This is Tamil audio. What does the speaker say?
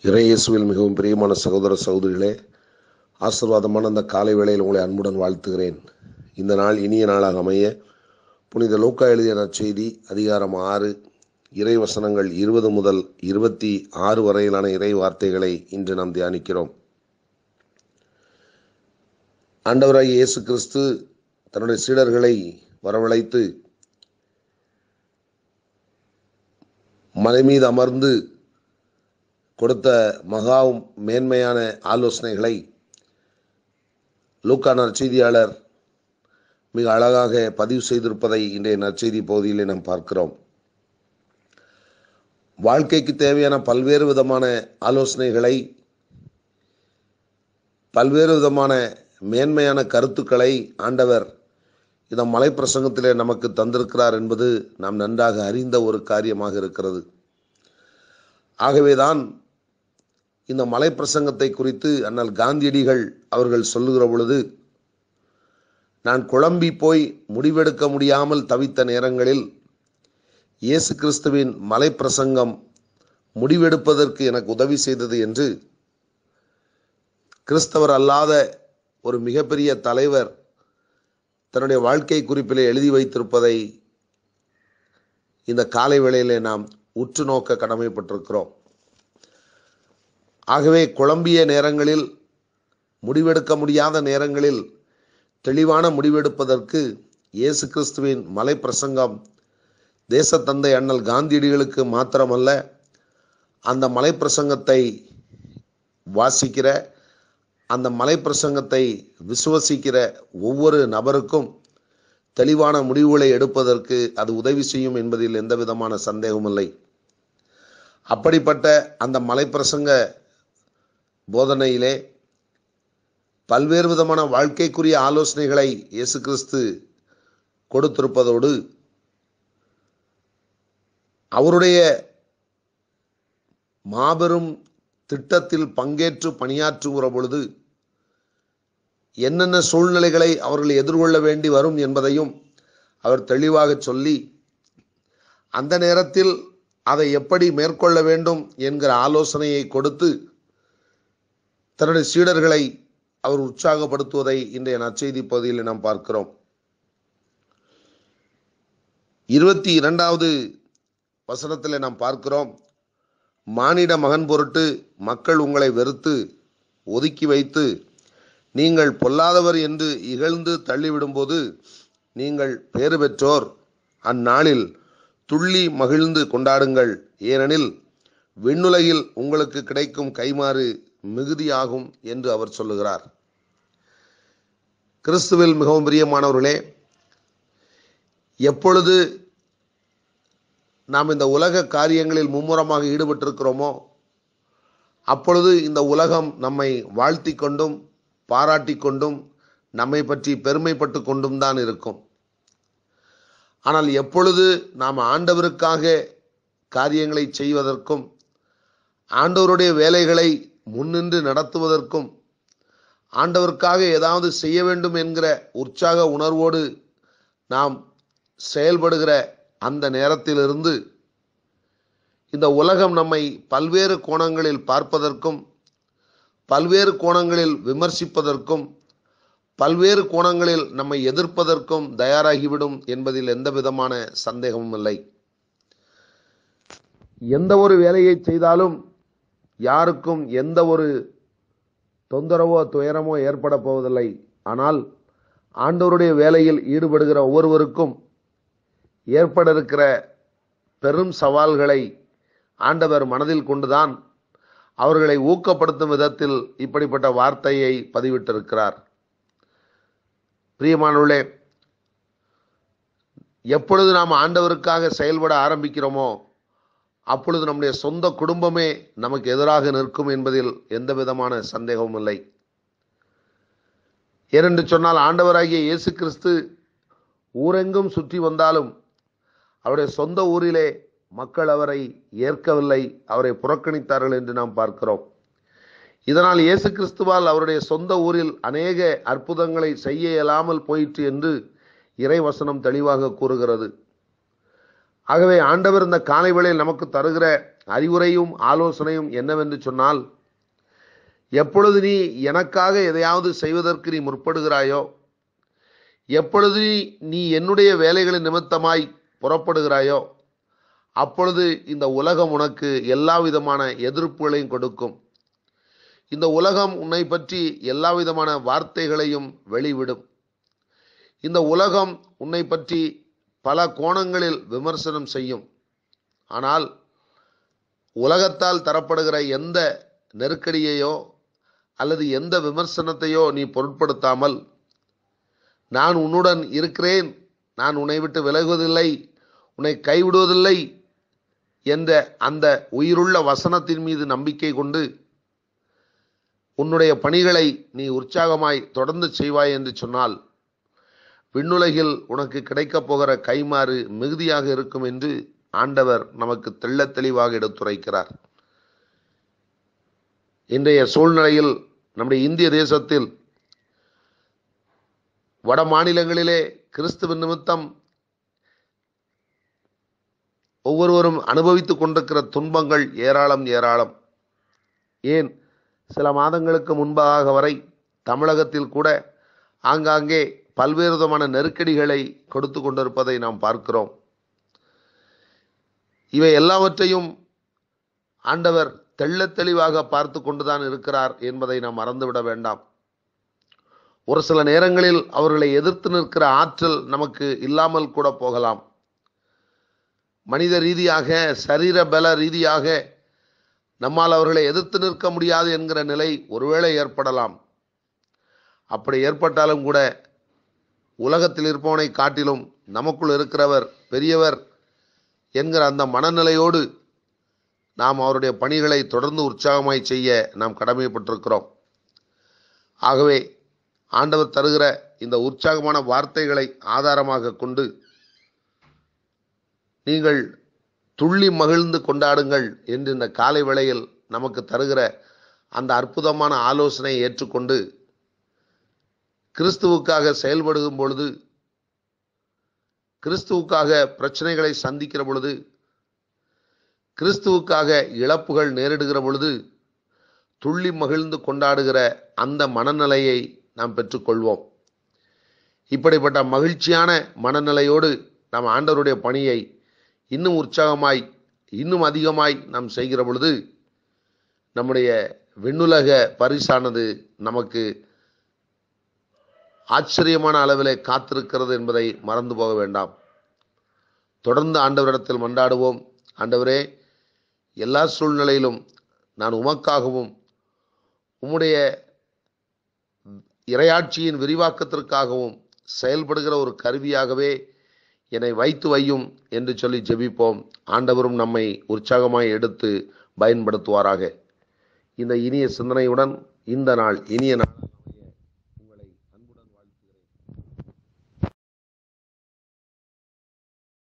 இறையேசுவில் மிகவும் பிரியமான சகோதர சகோதரிகளே ஆசீர்வாதமான அந்த காலை வேளையில் உங்களை அன்புடன் வாழ்த்துகிறேன் இந்த நாள் இனிய நாளாக அமைய புனித லோக்கா எழுதிய நற்செய்தி அதிகாரம் ஆறு இறை வசனங்கள் இருபது முதல் இருபத்தி ஆறு வரையிலான இறை வார்த்தைகளை இன்று நாம் தியானிக்கிறோம் ஆண்டவராகிய இயேசு கிறிஸ்து தன்னுடைய சீடர்களை வரவழைத்து மலை மீது அமர்ந்து கொடுத்த மகா மேன்மையான ஆலோசனைகளை லூக்கா நற்செய்தியாளர் மிக அழகாக பதிவு செய்திருப்பதை இன்றைய நற்செய்தி பகுதியிலே நாம் பார்க்கிறோம் வாழ்க்கைக்கு தேவையான பல்வேறு விதமான ஆலோசனைகளை பல்வேறு விதமான மேன்மையான கருத்துக்களை ஆண்டவர் இந்த மலை பிரசங்கத்திலே நமக்கு தந்திருக்கிறார் என்பது நாம் நன்றாக அறிந்த ஒரு காரியமாக இருக்கிறது ஆகவேதான் இந்த மலை பிரசங்கத்தை குறித்து அண்ணல் காந்தியடிகள் அவர்கள் சொல்லுகிற பொழுது நான் குழம்பி போய் முடிவெடுக்க முடியாமல் தவித்த நேரங்களில் இயேசு கிறிஸ்துவின் மலை பிரசங்கம் முடிவெடுப்பதற்கு எனக்கு உதவி செய்தது என்று கிறிஸ்தவர் அல்லாத ஒரு மிகப்பெரிய தலைவர் தன்னுடைய வாழ்க்கை குறிப்பிலே எழுதி வைத்திருப்பதை இந்த காலை வேளையிலே நாம் உற்று நோக்க கடமைப்பட்டிருக்கிறோம் ஆகவே குழம்பிய நேரங்களில் முடிவெடுக்க முடியாத நேரங்களில் தெளிவான முடிவெடுப்பதற்கு இயேசு கிறிஸ்துவின் மலை பிரசங்கம் தேசத்தந்தை அண்ணல் காந்தியடிகளுக்கு மாத்திரமல்ல அந்த மலை பிரசங்கத்தை வாசிக்கிற அந்த மலை பிரசங்கத்தை விசுவசிக்கிற ஒவ்வொரு நபருக்கும் தெளிவான முடிவுகளை எடுப்பதற்கு அது உதவி செய்யும் என்பதில் எந்த விதமான சந்தேகமும் இல்லை அப்படிப்பட்ட அந்த மலை பிரசங்க போதனையிலே பல்வேறு விதமான வாழ்க்கைக்குரிய ஆலோசனைகளை இயேசு கிறிஸ்து கொடுத்திருப்பதோடு அவருடைய மாபெரும் திட்டத்தில் பங்கேற்று பணியாற்றுகிற பொழுது என்னென்ன சூழ்நிலைகளை அவர்கள் எதிர்கொள்ள வேண்டி வரும் என்பதையும் அவர் தெளிவாக சொல்லி அந்த நேரத்தில் அதை எப்படி மேற்கொள்ள வேண்டும் என்கிற ஆலோசனையை கொடுத்து தன்னுடைய சீடர்களை அவர் உற்சாகப்படுத்துவதை இன்றைய நற்செய்தி பகுதியில் நாம் பார்க்கிறோம் இருபத்தி இரண்டாவது வசனத்தில் நாம் பார்க்கிறோம் மானிட மகன் பொருட்டு மக்கள் உங்களை வெறுத்து ஒதுக்கி வைத்து நீங்கள் பொல்லாதவர் என்று இகழ்ந்து தள்ளிவிடும்போது நீங்கள் பேறு பெற்றோர் அந்நாளில் துள்ளி மகிழ்ந்து கொண்டாடுங்கள் ஏனெனில் விண்ணுலகில் உங்களுக்கு கிடைக்கும் கைமாறு மிகுதியாகும் என்று அவர் சொல்லுகிறார் கிறிஸ்துவில் மிகவும் பிரியமானவர்களே எப்பொழுது நாம் இந்த உலக காரியங்களில் மும்முரமாக ஈடுபட்டிருக்கிறோமோ அப்பொழுது இந்த உலகம் நம்மை வாழ்த்தி கொண்டும் பாராட்டி கொண்டும் நம்மை பற்றி பெருமைப்பட்டு கொண்டும் தான் இருக்கும் ஆனால் எப்பொழுது நாம் ஆண்டவருக்காக காரியங்களை செய்வதற்கும் ஆண்டவருடைய வேலைகளை முன்னின்று நடத்துவதற்கும் ஆண்டவருக்காக ஏதாவது செய்ய வேண்டும் என்கிற உற்சாக உணர்வோடு நாம் செயல்படுகிற அந்த நேரத்திலிருந்து இந்த உலகம் நம்மை பல்வேறு கோணங்களில் பார்ப்பதற்கும் பல்வேறு கோணங்களில் விமர்சிப்பதற்கும் பல்வேறு கோணங்களில் நம்மை எதிர்ப்பதற்கும் தயாராகிவிடும் என்பதில் எந்த விதமான சந்தேகமும் இல்லை எந்த ஒரு வேலையை செய்தாலும் யாருக்கும் எந்த ஒரு தொந்தரவோ துயரமோ ஏற்பட போவதில்லை ஆனால் ஆண்டவருடைய வேலையில் ஈடுபடுகிற ஒவ்வொருவருக்கும் ஏற்பட இருக்கிற பெரும் சவால்களை ஆண்டவர் மனதில் கொண்டுதான் அவர்களை ஊக்கப்படுத்தும் விதத்தில் இப்படிப்பட்ட வார்த்தையை பதிவிட்டிருக்கிறார் பிரியமானவர்களே எப்பொழுது நாம் ஆண்டவருக்காக செயல்பட ஆரம்பிக்கிறோமோ அப்பொழுது நம்முடைய சொந்த குடும்பமே நமக்கு எதிராக நிற்கும் என்பதில் எந்த விதமான சந்தேகமும் இல்லை ஏனென்று சொன்னால் ஆண்டவராகிய இயேசு கிறிஸ்து ஊரெங்கும் சுற்றி வந்தாலும் அவருடைய சொந்த ஊரிலே மக்கள் அவரை ஏற்கவில்லை அவரை புறக்கணித்தார்கள் என்று நாம் பார்க்கிறோம் இதனால் இயேசு கிறிஸ்துவால் அவருடைய சொந்த ஊரில் அநேக அற்புதங்களை செய்ய இயலாமல் போயிற்று என்று இறைவசனம் தெளிவாக கூறுகிறது ஆகவே ஆண்டவர் இந்த காலை வேளையில் நமக்கு தருகிற அறிவுரையும் ஆலோசனையும் என்னவென்று சொன்னால் எப்பொழுது நீ எனக்காக எதையாவது செய்வதற்கு நீ முற்படுகிறாயோ எப்பொழுது நீ- நீ என்னுடைய வேலைகளின் நிமித்தமாய் புறப்படுகிறாயோ அப்பொழுது இந்த உலகம் உனக்கு எல்லா விதமான எதிர்ப்புகளையும் கொடுக்கும் இந்த உலகம் உன்னை பற்றி எல்லா விதமான வார்த்தைகளையும் வெளிவிடும் இந்த உலகம் உன்னை பற்றி பல கோணங்களில் விமர்சனம் செய்யும் ஆனால் உலகத்தால் தரப்படுகிற எந்த நெருக்கடியையோ அல்லது எந்த விமர்சனத்தையோ நீ பொருட்படுத்தாமல் நான் உன்னுடன் இருக்கிறேன் நான் உன்னை விட்டு விலகுவதில்லை உன்னை கைவிடுவதில்லை என்ற அந்த உயிருள்ள வசனத்தின் மீது நம்பிக்கை கொண்டு உன்னுடைய பணிகளை நீ உற்சாகமாய் தொடர்ந்து செய்வாய் என்று சொன்னால் விண்ணுலகில் உனக்கு கிடைக்கப் போகிற கைமாறு மிகுதியாக இருக்கும் என்று ஆண்டவர் நமக்கு தெள்ளத் தெளிவாக எடுத்துரைக்கிறார் இன்றைய சூழ்நிலையில் நம்முடைய இந்திய தேசத்தில் வட மாநிலங்களிலே கிறிஸ்துவ நிமித்தம் ஒவ்வொருவரும் அனுபவித்துக் கொண்டிருக்கிற துன்பங்கள் ஏராளம் ஏராளம் ஏன் சில மாதங்களுக்கு முன்பாக வரை தமிழகத்தில் கூட ஆங்காங்கே பல்வேறு விதமான நெருக்கடிகளை கொடுத்து கொண்டிருப்பதை நாம் பார்க்கிறோம் இவை எல்லாவற்றையும் ஆண்டவர் தெள்ளத் தெளிவாக பார்த்து கொண்டுதான் இருக்கிறார் என்பதை நாம் மறந்துவிட வேண்டாம் ஒரு சில நேரங்களில் அவர்களை எதிர்த்து நிற்கிற ஆற்றல் நமக்கு இல்லாமல் கூட போகலாம் மனித ரீதியாக சரீர பல ரீதியாக நம்மால் அவர்களை எதிர்த்து நிற்க முடியாது என்கிற நிலை ஒருவேளை ஏற்படலாம் அப்படி ஏற்பட்டாலும் கூட உலகத்தில் இருப்பவனை காட்டிலும் நமக்குள் இருக்கிறவர் பெரியவர் என்கிற அந்த மனநிலையோடு நாம் அவருடைய பணிகளை தொடர்ந்து உற்சாகமாய் செய்ய நாம் கடமைப்பட்டிருக்கிறோம் ஆகவே ஆண்டவர் தருகிற இந்த உற்சாகமான வார்த்தைகளை ஆதாரமாக கொண்டு நீங்கள் துள்ளி மகிழ்ந்து கொண்டாடுங்கள் என்று இந்த காலை வேளையில் நமக்கு தருகிற அந்த அற்புதமான ஆலோசனையை ஏற்றுக்கொண்டு கிறிஸ்துவுக்காக செயல்படுகும் பொழுது கிறிஸ்துவுக்காக பிரச்சனைகளை சந்திக்கிற பொழுது கிறிஸ்துவுக்காக இழப்புகள் நேரிடுகிற பொழுது துள்ளி மகிழ்ந்து கொண்டாடுகிற அந்த மனநிலையை நாம் பெற்றுக்கொள்வோம் இப்படிப்பட்ட மகிழ்ச்சியான மனநிலையோடு நாம் ஆண்டவருடைய பணியை இன்னும் உற்சாகமாய் இன்னும் அதிகமாய் நாம் செய்கிற பொழுது நம்முடைய விண்ணுலக பரிசானது நமக்கு ஆச்சரியமான அளவிலே காத்திருக்கிறது என்பதை மறந்து போக வேண்டாம் தொடர்ந்து ஆண்டவரிடத்தில் மன்றாடுவோம் ஆண்டவரே எல்லா சூழ்நிலையிலும் நான் உமக்காகவும் உம்முடைய இரையாட்சியின் விரிவாக்கத்திற்காகவும் செயல்படுகிற ஒரு கருவியாகவே என்னை வைத்து வையும் என்று சொல்லி ஜெபிப்போம் ஆண்டவரும் நம்மை உற்சாகமாய் எடுத்து பயன்படுத்துவாராக இந்த இனிய சிந்தனையுடன் இந்த நாள் இனிய நாள்